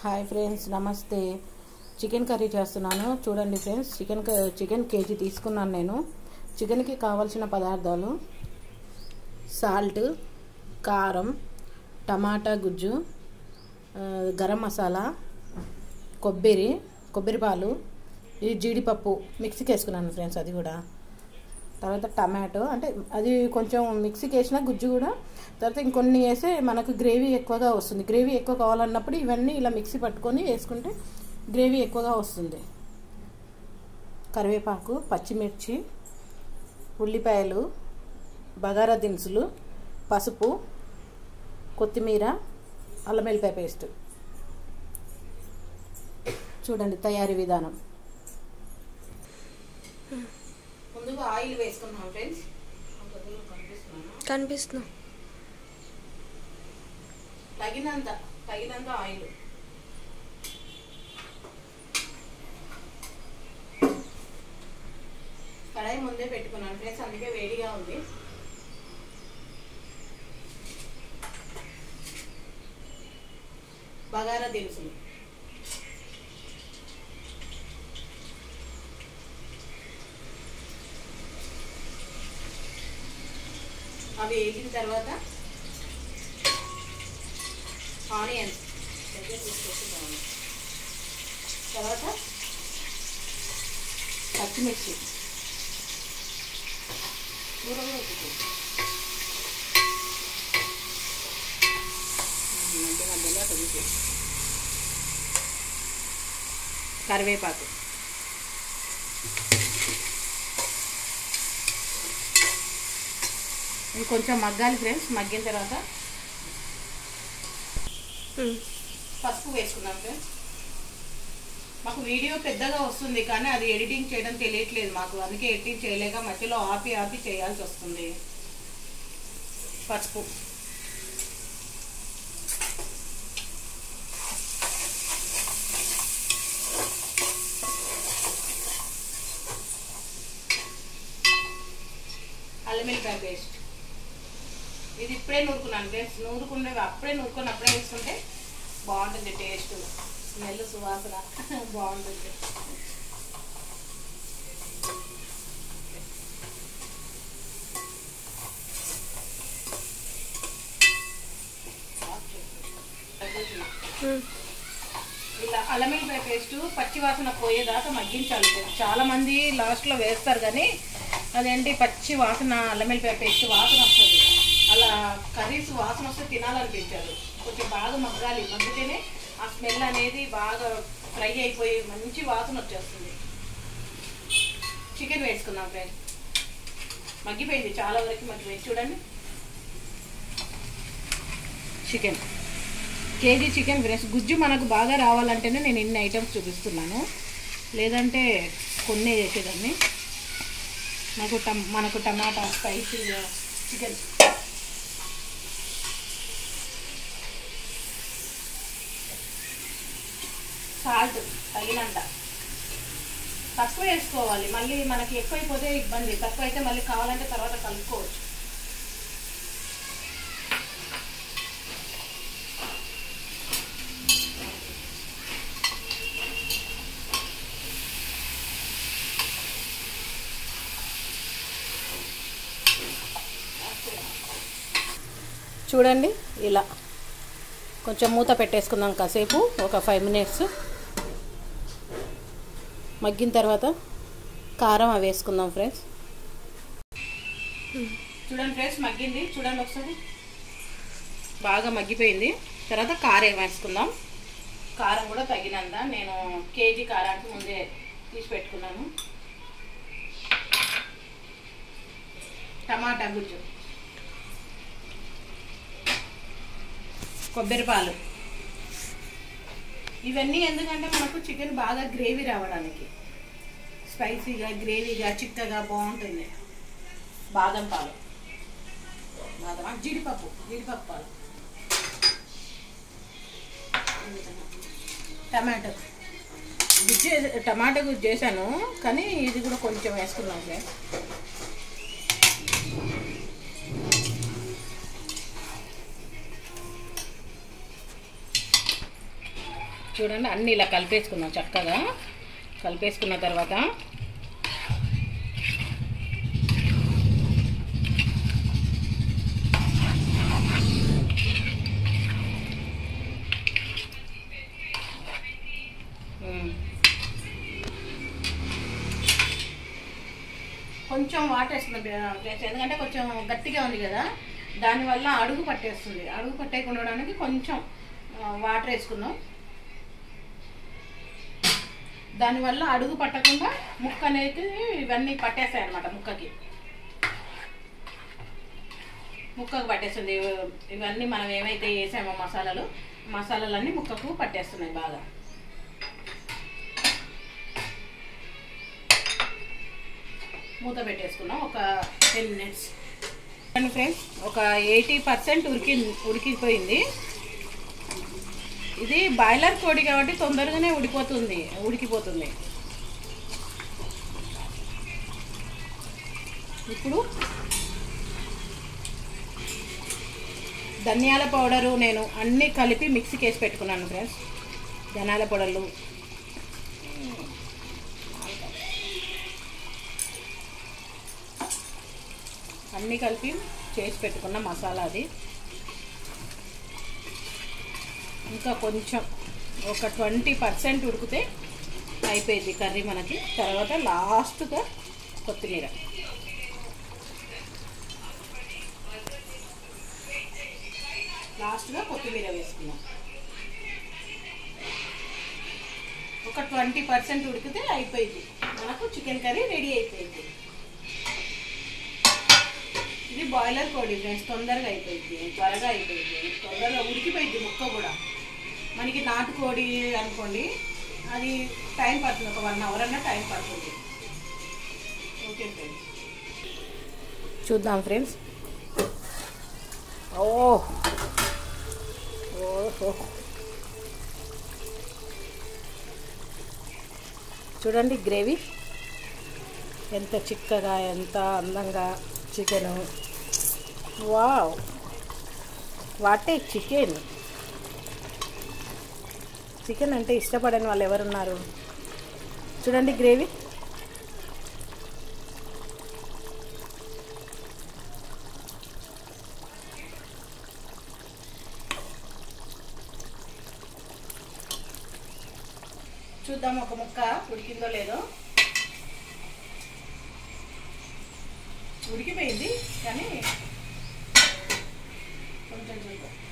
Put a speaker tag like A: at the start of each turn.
A: Hi friends నమస్తే chicken curry చేస్తున్నాను చూడండి ఫ్రెండ్స్ చికెన్ క- చికెన్ కేజీ తీసుకున్నాను నేను చికెన్కి కావాల్సిన పదార్థాలు సాల్ట్ కారం టమాటా గుజ్జు ఆ, గరం మసాలా కొబ్బరి కొబ్బరి పాలు ఇది జీడిపప్పు మిక్సీకి వేసుకున్నాను ఫ్రెండ్స్ అది కూడా తర్వాత టమాటో అంటే అది కొంచెం మిక్సీకి వేసిన గుజ్జు కూడా తర్వాత ఇంకొన్ని వేస్తే మనకు గ్రేవీ ఎక్కువగా వస్తుంది గ్రేవీ ఎక్కువ కావాలన్నప్పుడు ఇవన్నీ ఇలా మిక్సీ పట్టుకొని వేసుకుంటే గ్రేవీ ఎక్కువగా వస్తుంది కరివేపాకు పచ్చిమిర్చి ఉల్లిపాయలు బగారా దినుసులు పసుపు కొత్తిమీర అల్లం వెల్లిపాయ పేస్ట్ చూడండి తయారీ విధానం ముందుగా ఆయిల్ వేసుకున్నాం ఫ్రెండ్స్
B: కనిపిస్తున్నా
A: తగినంత తగినంత ఆయిల్ కడాయి ముందే పెట్టుకున్నాను ఫ్రెండ్స్ అందుకే వేడిగా ఉంది బగారా దినుసులు అవి వేసిన తర్వాత ఆనియన్స్ దగ్గర తీసుకొచ్చుకోవాలి తర్వాత పచ్చిమిర్చి దూరంగా ఉతుకు మధ్య మధ్యలో కొద్దిగా కరివేపాకు ఇది కొంచెం మగ్గాలి ఫ్రెండ్స్ మగ్గిన తర్వాత పసుపు వేసుకున్నాం ఫ్రెండ్స్ మాకు వీడియో పెద్దగా వస్తుంది కానీ అది ఎడిటింగ్ చేయడం తెలియట్లేదు మాకు అందుకే ఎడిటింగ్ చేయలేక మధ్యలో ఆపి ఆపి చేయాల్సి వస్తుంది పసుపు అల్లం వెల్లిపాయ పేస్ట్ ఇది ఇప్పుడే నూరుకున్నాను ఫ్రెండ్స్ నూరుకుండే అప్పుడే నూరుకొని అప్పుడే వేసుకుంటే బాగుంటుంది టేస్ట్ స్మెల్ సువాసన బాగుంటుంది ఇలా అల్లం వెల్లిపాయ పేస్ట్ పచ్చి వాసన పోయేదాకా మగ్గించాలి ఫ్రెండ్స్. చాలా మంది లాస్ట్లో వేస్తారు కానీ అదేంటి పచ్చి వాసన అల్లం వెల్లిపాయ పేస్ట్ వాసన వస్తుంది అలా కర్రీస్ వాసన వస్తే తినాలనిపించారు కొంచెం బాగా మగ్గాలి మగ్గితేనే ఆ స్మెల్ అనేది బాగా ఫ్రై అయిపోయి మంచి వాసన వచ్చేస్తుంది చికెన్ వేసుకుందాం ఫ్రెండ్స్ మగ్గిపోయింది చాలా వరకు మగ్గిపోయింది చూడండి చికెన్ కేజీ చికెన్ ఫ్రెండ్స్ గుజ్జు మనకు బాగా రావాలంటేనే నేను ఇన్ని ఐటమ్స్ చూపిస్తున్నాను లేదంటే కొన్నే చేసేదాన్ని నాకు టమ్ మనకు టమాటా స్పైసీగా చికెన్ సాల్ట్ తగినంత తక్కువ వేసుకోవాలి మళ్ళీ మనకి ఎక్కువైపోతే ఇబ్బంది తక్కువ అయితే మళ్ళీ కావాలంటే తర్వాత కలుపుకోవచ్చు చూడండి ఇలా కొంచెం మూత పెట్టేసుకుందాం కాసేపు ఒక ఫైవ్ మినిట్స్ మగ్గిన తర్వాత కారం అవి వేసుకుందాం ఫ్రెండ్స్ చూడండి ఫ్రెండ్స్ మగ్గింది చూడండి ఒకసారి బాగా మగ్గిపోయింది తర్వాత కారం వేసుకుందాం కారం కూడా తగినంత నేను కేజీ కారానికి ముందే తీసి పెట్టుకున్నాను టమాటా గుజ్జు కొబ్బరి పాలు ఇవన్నీ ఎందుకంటే మనకు చికెన్ బాగా గ్రేవీ రావడానికి స్పైసీగా గ్రేవీగా చిక్కగా బాగుంటుంది బాదం పాలు బాదం ఆ, జీడిపప్పు జీడిపప్పు పాలు టమాటో గుజ్జు వేసా- టమాటా గుజ్జు చేశాను కానీ ఇది కూడా కొంచెం వేసుకున్నాం ఫ్రెండ్స్ చూడండి అన్నీ ఇలా కలిపేసుకుందాం చక్కగా కలిపేసుకున్న తర్వాత ఉమ్. కొంచెం వాటర్ వేస్తుంది ఎందుకంటే కొంచెం గట్టిగా ఉంది కదా దానివల్ల అడుగు పట్టేస్తుంది అడుగు పట్టేయకుండా ఉండడానికి కొంచెం ఆ, వాటర్ వేసుకుందాం దానివల్ల అడుగు పట్టకుండా ముక్క అనేది ఇవన్నీ పట్టేస్తాయి అనమాట ముక్కకి ముక్కకు పట్టేస్తుంది ఇవ- ఇవన్నీ మనం ఏమైతే వేసామో మసాలాలు మసాలాలన్నీ ముక్కకు పట్టేస్తున్నాయి బాగా మూత పెట్టేసుకున్నాం ఒక టెన్ మినిట్స్ ఫ్రెండ్స్ ఒక ఎయిటీ పర్సెంట్ ఉడికి ఉడికిపోయింది ఇది బాయిలర్ కోడి కాబట్టి తొందరగానే ఉడిపోతుంది ఉడికిపోతుంది ఇప్పుడు ధనియాల పౌడరు నేను అన్నీ కలిపి మిక్సీకి వేసి పెట్టుకున్నాను ఫ్రెండ్స్ ధనియాల పౌడర్లు అన్నీ కలిపి చేసి పెట్టుకున్న మసాలా అది ఇంకా కొంచెం ఒక ట్వంటీ పర్సెంట్ ఉడికితే అయిపోయింది కర్రీ మనకి తర్వాత లాస్ట్గా కొత్తిమీర లాస్ట్గా కొత్తిమీర వేసుకున్నాం ఒక ట్వంటీ పర్సెంట్ ఉడికితే అయిపోయింది మనకు చికెన్ కర్రీ రెడీ అయిపోయింది ఇది బాయిలర్ కోడి ఫ్రెండ్స్ తొందరగా అయిపోయింది త్వరగా అయిపోయింది తొందరగా ఉడికిపోయింది ముక్క కూడా మనకి నాటుకోడి అనుకోండి అది టైం పడుతుంది ఒక వన్ అవర్ అన్న టైం పడుతుంది ఓకే ఫ్రెండ్స్ చూద్దాం ఫ్రెండ్స్ ఓ ఓహో చూడండి గ్రేవీ ఎంత చిక్కగా ఎంత అందంగా chicken wow what a chicken chicken అంటే ఇష్టపడని వాళ్ళు ఎవరున్నారు చూడండి గ్రేవీ చూద్దాం ఒక ముక్క ఉడికిందో లేదో ఉడికిపోయింది కానీ కొంచెం చూద్దాం